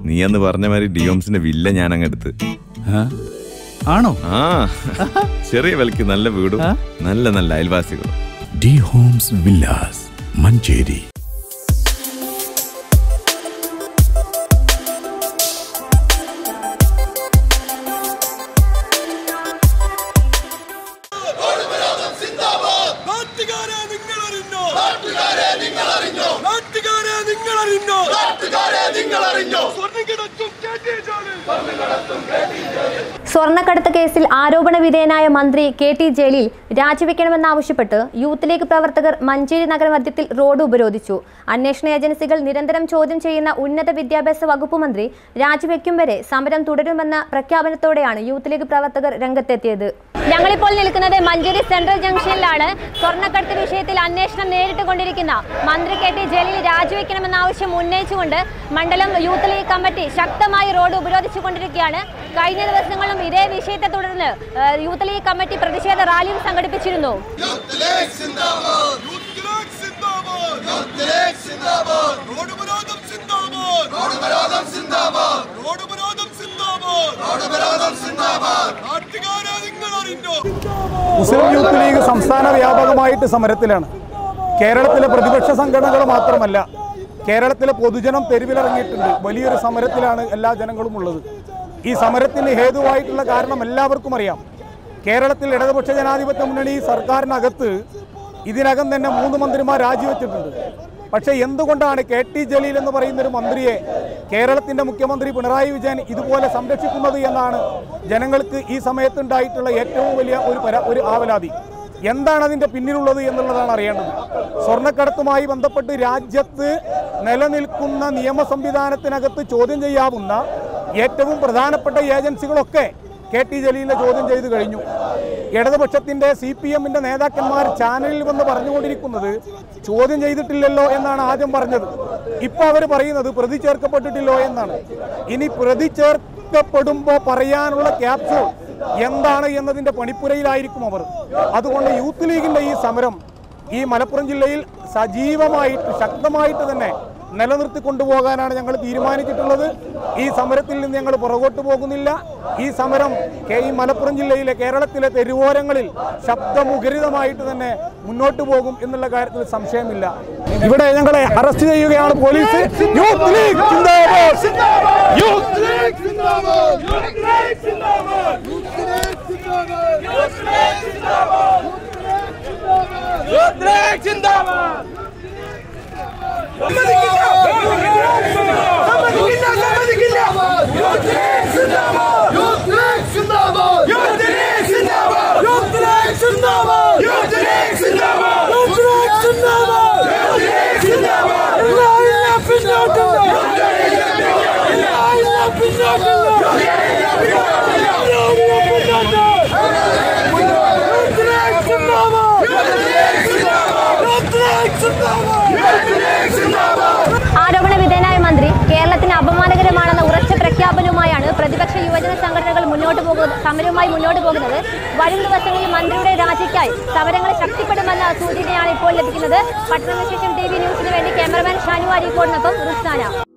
നീ അന്ന് പറഞ്ഞ മാതിരി ഡിയോംസിന്റെ വില്ല ഞാൻ അങ്ങ് എടുത്ത് ആ? ആണോ ആ ചെറിയ വിലക്ക് നല്ല വീടും നല്ല നല്ല അയൽവാസികളും ഡി ഹോംസ് വില്ലാസ് മഞ്ചേരി നാട്ടുകാരെ നിങ്ങൾ അറിഞ്ഞോ നാട്ടുകാരെ നിങ്ങൾ അറിഞ്ഞോ നാട്ടുകാരെ നിങ്ങൾ അറിഞ്ഞോ നാട്ടുകാരെ നിങ്ങൾ അറിഞ്ഞോ സ്വർണ്ണം കിടക്കും കേട്ടി സ്വർണ്ണക്കടത്ത് കേസിൽ ആരോപണ വിധേയനായ മന്ത്രി കെ ടി ജലീൽ രാജിവെക്കണമെന്നാവശ്യപ്പെട്ട് യൂത്ത് ലീഗ് പ്രവർത്തകർ മഞ്ചേരി നഗരമധ്യത്തിൽ റോഡ് ഉപരോധിച്ചു അന്വേഷണ ഏജൻസികൾ നിരന്തരം ചോദ്യം ചെയ്യുന്ന ഉന്നത വിദ്യാഭ്യാസ വകുപ്പ് മന്ത്രി രാജിവെക്കും വരെ സമരം തുടരുമെന്ന പ്രഖ്യാപനത്തോടെയാണ് യൂത്ത് ലീഗ് പ്രവർത്തകർ രംഗത്തെത്തിയത് ഞങ്ങളിപ്പോൾ നിൽക്കുന്നത് മഞ്ചേരി സെൻട്രൽ ജംഗ്ഷനിലാണ് സ്വർണ്ണക്കടത്ത് വിഷയത്തിൽ അന്വേഷണം നേരിട്ട് കൊണ്ടിരിക്കുന്ന മന്ത്രി കെ ടി ജലീൽ രാജിവെക്കണമെന്ന ആവശ്യം ഉന്നയിച്ചുകൊണ്ട് മണ്ഡലം യൂത്ത് ലീഗ് കമ്മിറ്റി ശക്തമായി റോഡ് ഉപരോധിച്ചുകൊണ്ടിരിക്കുകയാണ് കഴിഞ്ഞ ദിവസങ്ങളും ഇതേ വിഷയത്തെ തുടർന്ന് ഏഹ്, യൂത്ത് ലീഗ് കമ്മിറ്റി പ്രതിഷേധ റാലിയും സംഘടിപ്പിച്ചിരുന്നു യൂത്ത് ലീഗ് സിന്ദാബാദ് യൂത്ത് ലീഗ് സിന്ദാബാദ് യൂത്ത് ലീഗ് സിന്ദാബാദ് റോഡ് ഉപരോധം സിന്ദാബാദ് റോഡ് ഉപരോധം സിന്ദാബാദ് റോഡ് ഉപരോധം സിന്ദാബാദ് റോഡ് ഉപരോധം സിന്ദാബാദ് നാട്ടുകാരെ നിങ്ങൾ അറിഞ്ഞോ മുസ്ലിം യൂത്ത് ലീഗ് സംസ്ഥാന വ്യാപകമായിട്ട് സമരത്തിലാണ് കേരളത്തിലെ പ്രതിപക്ഷ സംഘടനകൾ മാത്രമല്ല കേരളത്തിലെ പൊതുജനം തെരുവിലിറങ്ങിയിട്ടുണ്ട് വലിയൊരു സമരത്തിലാണ് എല്ലാ ജനങ്ങളും ഉള്ളത് ഈ സമരത്തിന് ഹേതുവായിട്ടുള്ള കാരണം എല്ലാവർക്കും അറിയാം കേരളത്തിൽ ഇടതുപക്ഷ ജനാധിപത്യ മുന്നണി സർക്കാരിനകത്ത് ഇതിനകം തന്നെ മൂന്ന് മന്ത്രിമാർ രാജിവെച്ചിട്ടുണ്ട് പക്ഷേ എന്തുകൊണ്ടാണ് കെ ടി ജലീൽ എന്ന് പറയുന്ന ഒരു മന്ത്രിയെ കേരളത്തിന്റെ മുഖ്യമന്ത്രി പിണറായി വിജയൻ ഇതുപോലെ സംരക്ഷിക്കുന്നത് എന്നാണ് ജനങ്ങൾക്ക് ഈ സമയത്തുണ്ടായിട്ടുള്ള ഏറ്റവും വലിയ ഒരു പരാ ഒരു ആവലാതി എന്താണ് അതിന്റെ പിന്നിലുള്ളത് എന്നുള്ളതാണ് അറിയേണ്ടത് സ്വർണ്ണക്കടത്തുമായി ബന്ധപ്പെട്ട് രാജ്യത്ത് നിലനിൽക്കുന്ന നിയമ സംവിധാനത്തിനകത്ത് ചോദ്യം ചെയ്യാവുന്ന ഏറ്റവും പ്രധാനപ്പെട്ട ഏജൻസികളൊക്കെ കെ ടി ജലീലിനെ ചോദ്യം ചെയ്തു കഴിഞ്ഞു ഇടതുപക്ഷത്തിന്റെ സി പി എമ്മിന്റെ നേതാക്കന്മാർ ചാനലിൽ വന്ന് പറഞ്ഞുകൊണ്ടിരിക്കുന്നത് ചോദ്യം ചെയ്തിട്ടില്ലല്ലോ എന്നാണ് ആദ്യം പറഞ്ഞത് ഇപ്പൊ അവർ പറയുന്നത് പ്രതി ചേർക്കപ്പെട്ടിട്ടില്ലോ എന്നാണ് ഇനി പ്രതി ചേർക്കപ്പെടുമ്പോൾ പറയാനുള്ള ക്യാപ്സൂൾ എന്താണ് എന്നതിന്റെ പണിപ്പുരയിലായിരിക്കും അവർ അതുകൊണ്ട് യൂത്ത് ലീഗിന്റെ ഈ സമരം ഈ മലപ്പുറം ജില്ലയിൽ സജീവമായിട്ട് ശക്തമായിട്ട് തന്നെ നിലനിർത്തി കൊണ്ടുപോകാനാണ് ഞങ്ങൾ തീരുമാനിച്ചിട്ടുള്ളത് ഈ സമരത്തിൽ നിന്ന് ഞങ്ങൾ പുറകോട്ട് പോകുന്നില്ല ഈ സമരം കെ ഈ മലപ്പുറം ജില്ലയിലെ കേരളത്തിലെ തെരുവോരങ്ങളിൽ ശബ്ദമുഖരിതമായിട്ട് തന്നെ മുന്നോട്ട് പോകും എന്നുള്ള കാര്യത്തിൽ സംശയമില്ല ഇവിടെ ഞങ്ങളെ അറസ്റ്റ് ചെയ്യുകയാണ് പോലീസ് യൂത്ത് ലീഗ് സിന്ദാബാദ്! യൂത്ത് ലീഗ് സിന്ദാബാദ്! യൂത്ത് ലീഗ് സിന്ദാബാദ്! യൂത്ത് ലീഗ് സിന്ദാബാദ്! യൂത്ത് ലീഗ് സിന്ദാബാദ്! യൂത്ത് ലീഗ് സിന്ദാബാദ്! സമ്മതിക്കില്ല! സമ്മതിക്കില്ല! സമ്മതിക്കില്ല! യൂത്ത് ലീഗ് സിന്ദാബാദ്! യൂത്ത് ലീഗ് സിന്ദാബാദ്! യൂത്ത് ലീഗ് സിന്ദാബാദ്! യൂത്ത് ലീഗ് സിന്ദാബാദ്! യൂത്ത് ലീഗ് സിന്ദാബാദ്! യൂത്ത് ലീഗ് സിന്ദാബാദ്! യൂത്ത് ലീഗ് സിന്ദാബാദ്! ഇല്ല, ഇല്ല, പിന്നോട്ടില്ല! ഇല്ല, ഇല്ല, പിന്നോട്ടില്ല! ഇല്ല, ഇല്ല, പിന്നോട്ട്! യൂത്ത് ലീഗ് സിന്ദാബാദ്! യൂത്ത് ലീഗ് സിന്ദാബാദ്! യൂത്ത് ലീഗ് സിന്ദാബാദ്! യൂത്ത് ലീഗ് സിന്ദാബാദ്! ആരോപണ വിധേയനായ മന്ത്രി കേരളത്തിന് അപമാനകരമാണെന്ന ഉറച്ച പ്രഖ്യാപനവുമായാണ് പ്രതിപക്ഷ യുവജന സംഘടനകൾ മുന്നോട്ട് പോകുന്നത് സമരവുമായി മുന്നോട്ട് പോകുന്നത് വരും ദിവസങ്ങളിൽ മന്ത്രിയുടെ രാജിക്കായി സമരങ്ങൾ ശക്തിപ്പെടുമെന്ന സൂചനയാണ് ഇപ്പോൾ ലഭിക്കുന്നത് പട്ടണവിശേഷം ടി വി ന്യൂസിന് വേണ്ടി ക്യാമറമാൻ ഷാനു അരീക്കോടിനൊപ്പം റുസ്താന